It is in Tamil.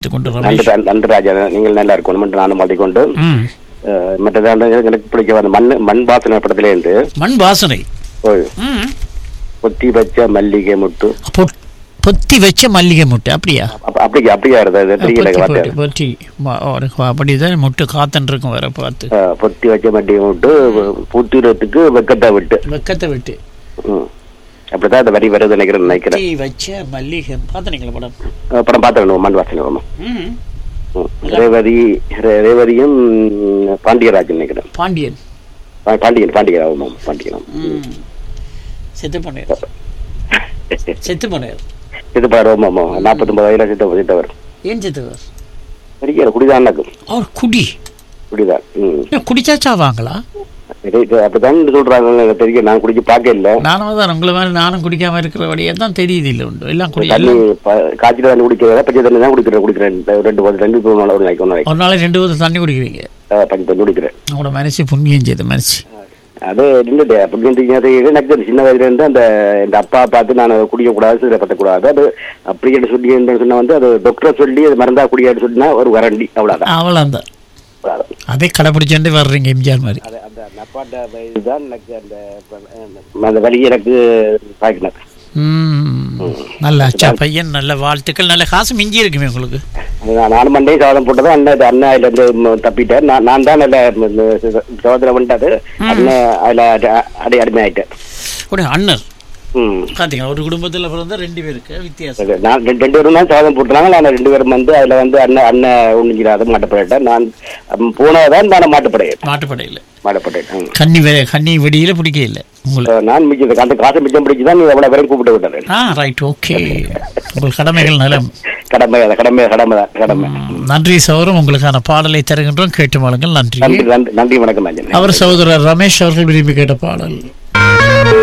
கொண்டு நன்றி ரமேஷ் நன்றி- நன்றி ராஜா நீங்கள் நல்லா இருக்கணும் என்று நானும் மாட்டிக்கொண்டு ம் அஹ், மற்றது எனக்கு பிடிக்க அந்த மண் மண் வாசனை படத்திலே இருந்து மண் வாசனை ஓய், ம் பொத்தி வச்ச மல்லிகை முட்டு பொ- பொத்தி வச்ச மல்லிகை முட்டை அப்படியா அப்ப- அப்படி அப்படியா இருந்தது அது தெரியல பொத்தி வார்த்தை பொத்தி பொத்தி ம- ஒரு அப்படிதான் முட்டை காத்தன் இருக்கும் வர பார்த்து அஹ், பொத்தி வச்ச மல்லிகை முட்டு பூத்திரத்துக்கு வெக்கத்தை விட்டு வெக்கத்தை விட்டு ம். அப்படிதான் அந்த வரி வருது நினைக்கிறேன் நினைக்கிறேன் பொத்தி வச்ச மல்லிகை பார்த்தீங்களா படம் அஹ், படம் பார்த்துக்கணும் மண் வாசனை ஆமா. ம் ம். ரேவதி ரே- ரேவதியும் பாண்டியராஜன் நினைக்கிறேன் பாண்டியன் பா- பாண்டியன் பாண்டியன் ஆமாம் பாண்டியன் ஆமாம். ம் செத்து போனார் செத்து போனார் இது பாரு ஆமா ஆமா நாற்பத்தொன்பது வயதுல சித்த சித்தவர் ஏன் செத்துவார் பெரிய குடிதான் எனக்கு அவர் குடி குடிதான் ம் ஏன் குடிச்சாச்சா வாங்களா இது இது அப்படிதான் சொல்றாங்க எனக்கு தெரியும் நான் குடிச்சு பார்க்க இல்ல நானும் தான் உங்களை மாதிரி நானும் குடிக்காம இருக்கிறபடியே தான் தெரியுது இல்லை உண்டு எல்லாம் குடி தண்ணி எல்லாம் ப- காய்ச்சல தண்ணி குடிக்கிறத பச்சை தண்ணி தான் குடிக்கிறேன் குடிக்கிறேன் இந்த ரெண்டு போது ரெண்டு மூணு நாள் ஒரு நாளைக்கு ஒரு நாளைக்கு ஒரு நாளைக்கு ரெண்டு பேரும் தண்ணி குடிக்கிறீங்க அஹ், பஞ்சு தண்ணி குடிக்கிறேன் உங்களோட மனசு புண்ணியம் செய்த மனசு அது இல்லைடே அப்படின்னு எனக்கு அந்த சின்ன வயதுல இருந்து அந்த எங்க அப்பா பார்த்து நான் குடிக்கக்கூடாது சிறப்பத்தக்கூடாது அது அப்படி சொல்லி இருந்தேன்னு சொன்னா வந்து அது டாக்டர் சொல்லி அது மருந்தா குடியான்னு சொன்னா ஒரு வரண்டி அவ்வளவுதான் அவ்வளோதான் அவ்வளவுதான். அதே கடைப்பிடிச்சுட்டு வர்றீங்க எம்ஜிஆர் மாதிரி அது அந்த அந்த அப்பாட்ட இதுதான் எனக்கு அந்த அந்த வலி எனக்கு தாக்கினது ம் நல்ல அச்சா பையன் நல்ல வாழ்த்துக்கள் நல்ல காசு மிஞ்சி இருக்குமே உங்களுக்கு நான் நாலு மண்டே சாதம் போட்டதும் அண்ணன் அண்ணன் அதுல இருந்து ம், தப்பிட்டேன் நான் நான் தான் நல்ல சோதனை பண்ணிட்டது அண்ணன் அதுல அடி- அடி அடிமை ஆயிட்டேன் ஒரு அண்ணர் ம் பார்த்தீங்களா ஒரு குடும்பத்தில் பிறந்த ரெண்டு பேருக்கு வித்தியாசம் அது நான் ரெண்டு ரெண்டு பேரும் தான் சாதம் போட்டுறாங்க நான் ரெண்டு பேரும் வந்து அதுல வந்து அண்ணன் அண்ணன் ஒண்ணுங்கிறாத மாட்டப்படையிட்டேன் நான் ம், போனதான் நான் மாட்டப்படையேன் மாட்டுப்படையில் மாட்டப்படையேன் கன்னி வெ கன்னி வெடியில் பிடிக்க இல்லை உங்களுக்கு நான் மிச்சம் அந்த காசு மிச்சம் பிடிச்சி தான் நீ எவ்வளவு பேரும் கூப்பிட்டு விட்டேன் ஆ ரைட் ஓகே உங்கள் கடமைகள் நலம் கடமை அது கடமை கடமை தான் கடமை ம், நன்றி சௌரம் உங்களுக்கான பாடலை தருகின்றோம் கேட்டு வாழுங்கள் நன்றி நன்றி நன்றி நன்றி வணக்கம் அஞ்சன் அவர் சகோதரர் ரமேஷ் அவர்கள் விரும்பி கேட்ட பாடல்